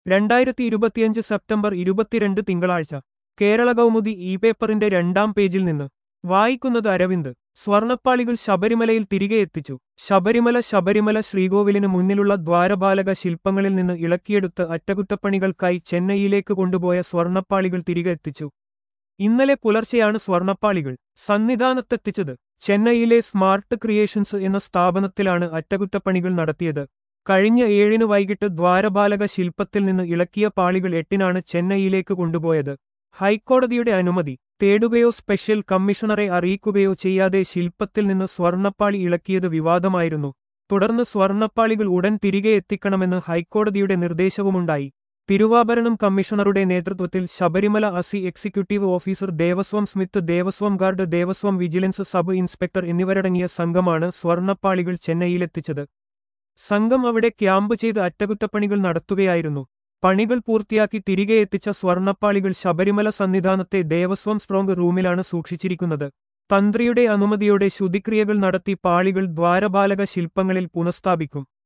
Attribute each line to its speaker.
Speaker 1: രണ്ടായിരത്തി ഇരുപത്തിയഞ്ച് സെപ്റ്റംബർ ഇരുപത്തിരണ്ട് തിങ്കളാഴ്ച കേരള കൗമുദി ഇ പേപ്പറിന്റെ രണ്ടാം പേജിൽ നിന്ന് വായിക്കുന്നത് അരവിന്ദ് സ്വർണപ്പാളികൾ ശബരിമലയിൽ തിരികെ എത്തിച്ചു ശബരിമല ശബരിമല ശ്രീകോവിലിന് മുന്നിലുള്ള ദ്വാരപാലക ശില്പങ്ങളിൽ നിന്ന് ഇളക്കിയെടുത്ത് അറ്റകുറ്റപ്പണികൾക്കായി ചെന്നൈയിലേക്ക് കൊണ്ടുപോയ സ്വർണപ്പാളികൾ തിരികെ എത്തിച്ചു ഇന്നലെ പുലർച്ചെയാണ് സ്വർണപ്പാളികൾ സന്നിധാനത്തെത്തിച്ചത് ചെന്നൈയിലെ സ്മാർട്ട് ക്രിയേഷൻസ് എന്ന സ്ഥാപനത്തിലാണ് അറ്റകുറ്റപ്പണികൾ നടത്തിയത് കഴിഞ്ഞ ഏഴിന് വൈകിട്ട് ദ്വാരപാലക ശില്പത്തിൽ നിന്ന് ഇളക്കിയ പാളികൾ എട്ടിനാണ് ചെന്നൈയിലേക്ക് കൊണ്ടുപോയത് ഹൈക്കോടതിയുടെ അനുമതി തേടുകയോ സ്പെഷ്യൽ കമ്മീഷണറെ അറിയിക്കുകയോ ചെയ്യാതെ ശില്പത്തിൽ നിന്ന് സ്വർണപ്പാളി ഇളക്കിയത് വിവാദമായിരുന്നു തുടർന്ന് സ്വർണപ്പാളികൾ ഉടൻ തിരികെ എത്തിക്കണമെന്ന് ഹൈക്കോടതിയുടെ നിർദ്ദേശവുമുണ്ടായി തിരുവാഭരണം കമ്മീഷണറുടെ നേതൃത്വത്തിൽ ശബരിമല അസി executive officer Devaswom Smith Devaswom guard Devaswom vigilance sub inspector എന്നിവരടങ്ങിയ സംഘമാണ് സ്വർണപ്പാളികൾ ചെന്നൈയിലെത്തിച്ചത് സംഘം അവിടെ ക്യാമ്പ് ചെയ്ത് അറ്റകുറ്റപ്പണികൾ നടത്തുകയായിരുന്നു പണികൾ പൂർത്തിയാക്കി തിരികെ എത്തിച്ച സ്വർണപ്പാളികൾ ശബരിമല സന്നിധാനത്തെ ദേവസ്വം സ്ട്രോങ് റൂമിലാണ് സൂക്ഷിച്ചിരിക്കുന്നത് തന്ത്രിയുടെ അനുമതിയോടെ ശുതിക്രിയകൾ നടത്തി പാളികൾ ദ്വാരപാലക ശില്പങ്ങളിൽ പുനഃസ്ഥാപിക്കും